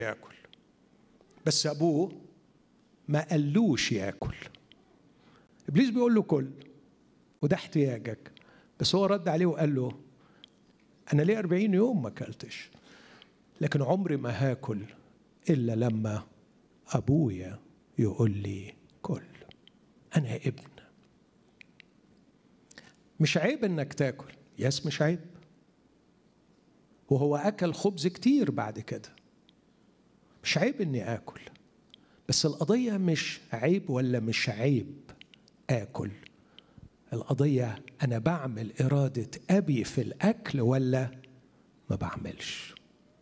ياكل بس ابوه ما قالوش ياكل ابليس بيقول له كل وده احتياجك بس هو رد عليه وقال له انا ليه 40 يوم ما اكلتش لكن عمري ما هاكل الا لما ابويا يقول لي كل انا ابن مش عيب انك تاكل يس مش عيب وهو اكل خبز كتير بعد كده مش عيب اني اكل بس القضيه مش عيب ولا مش عيب اكل القضيه انا بعمل اراده ابي في الاكل ولا ما بعملش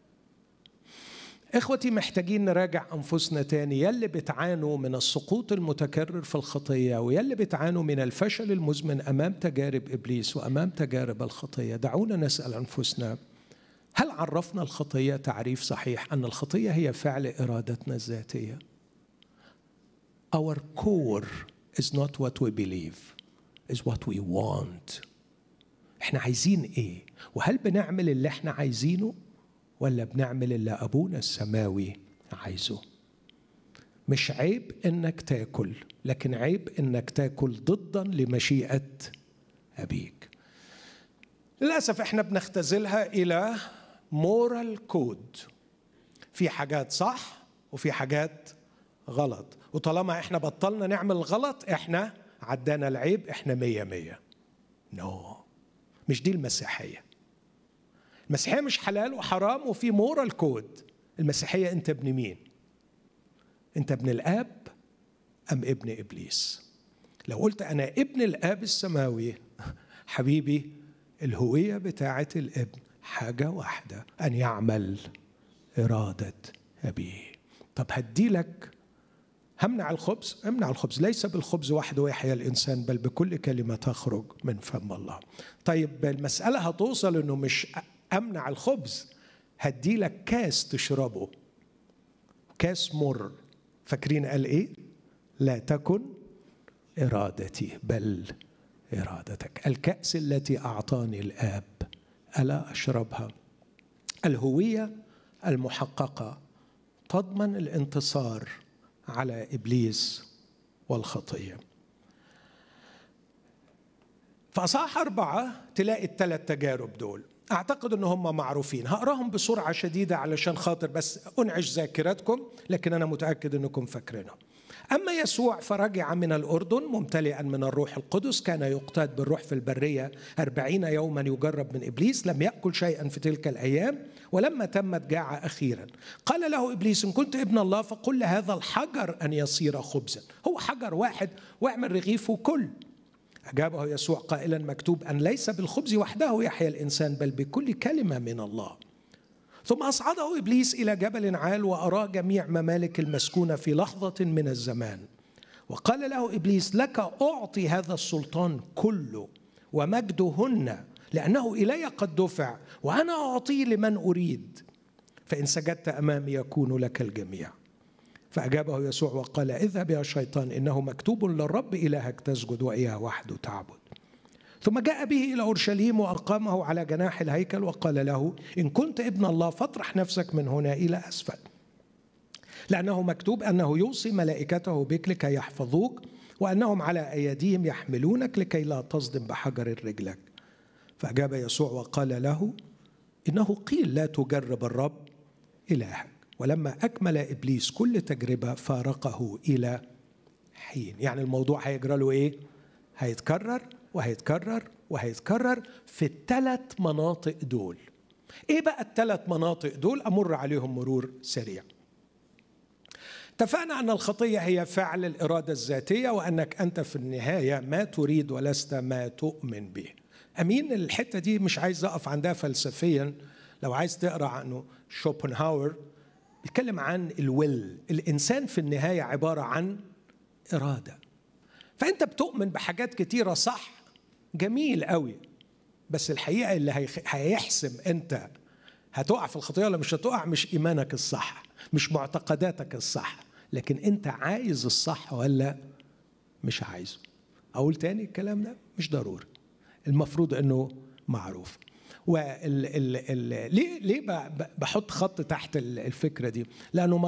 اخوتي محتاجين نراجع انفسنا تاني يلي بتعانوا من السقوط المتكرر في الخطيه ويلي بتعانوا من الفشل المزمن امام تجارب ابليس وامام تجارب الخطيه دعونا نسال انفسنا هل عرفنا الخطيه تعريف صحيح ان الخطيه هي فعل ارادتنا الذاتيه Our core is not what we believe is what we want احنا عايزين ايه وهل بنعمل اللي احنا عايزينه ولا بنعمل اللي ابونا السماوي عايزه مش عيب انك تاكل لكن عيب انك تاكل ضدا لمشيئه ابيك للاسف احنا بنختزلها الى مورال كود في حاجات صح وفي حاجات غلط وطالما احنا بطلنا نعمل غلط احنا عدانا العيب احنا مية مية نو no. مش دي المسيحية المسيحية مش حلال وحرام وفي مورال كود المسيحية انت ابن مين انت ابن الاب ام ابن ابليس لو قلت انا ابن الاب السماوي حبيبي الهوية بتاعة الابن حاجة واحدة أن يعمل إرادة أبيه طب هدي لك همنع الخبز امنع الخبز ليس بالخبز وحده يحيا الإنسان بل بكل كلمة تخرج من فم الله طيب المسألة هتوصل أنه مش أمنع الخبز هدي لك كاس تشربه كاس مر فاكرين قال إيه لا تكن إرادتي بل إرادتك الكأس التي أعطاني الآب ألا أشربها الهوية المحققة تضمن الانتصار على إبليس والخطية فأصح أربعة تلاقي الثلاث تجارب دول أعتقد أن هم معروفين هقراهم بسرعة شديدة علشان خاطر بس أنعش ذاكرتكم لكن أنا متأكد أنكم فاكرينهم أما يسوع فرجع من الأردن ممتلئا من الروح القدس كان يقتاد بالروح في البرية أربعين يوما يجرب من إبليس لم يأكل شيئا في تلك الأيام ولما تمت جاع أخيرا قال له إبليس إن كنت ابن الله فقل لهذا الحجر أن يصير خبزا هو حجر واحد واعمل رغيف وكل أجابه يسوع قائلا مكتوب أن ليس بالخبز وحده يحيا الإنسان بل بكل كلمة من الله ثم أصعده إبليس إلى جبل عال وأراه جميع ممالك المسكونة في لحظة من الزمان وقال له إبليس لك أعطي هذا السلطان كله ومجدهن لأنه إلي قد دفع وأنا أعطيه لمن أريد فإن سجدت أمامي يكون لك الجميع فأجابه يسوع وقال اذهب يا شيطان إنه مكتوب للرب إلهك تسجد وإياه وحده تعبد ثم جاء به إلى أورشليم وأقامه على جناح الهيكل وقال له إن كنت ابن الله فاطرح نفسك من هنا إلى أسفل لأنه مكتوب أنه يوصي ملائكته بك لكي يحفظوك وأنهم على أيديهم يحملونك لكي لا تصدم بحجر رجلك فأجاب يسوع وقال له إنه قيل لا تجرب الرب إلهك ولما أكمل إبليس كل تجربة فارقه إلى حين يعني الموضوع هيجرى له إيه؟ هيتكرر وهيتكرر وهيتكرر في الثلاث مناطق دول ايه بقى الثلاث مناطق دول امر عليهم مرور سريع اتفقنا ان الخطيه هي فعل الاراده الذاتيه وانك انت في النهايه ما تريد ولست ما تؤمن به امين الحته دي مش عايز اقف عندها فلسفيا لو عايز تقرا عنه شوبنهاور بيتكلم عن الويل الانسان في النهايه عباره عن اراده فانت بتؤمن بحاجات كتيره صح جميل قوي بس الحقيقه اللي هيحسم انت هتقع في الخطيه ولا مش هتقع مش ايمانك الصح مش معتقداتك الصح لكن انت عايز الصح ولا مش عايزه اقول تاني الكلام ده مش ضروري المفروض انه معروف وال ال ال ليه ليه ب- ب- بحط خط تحت ال- الفكره دي؟ لانه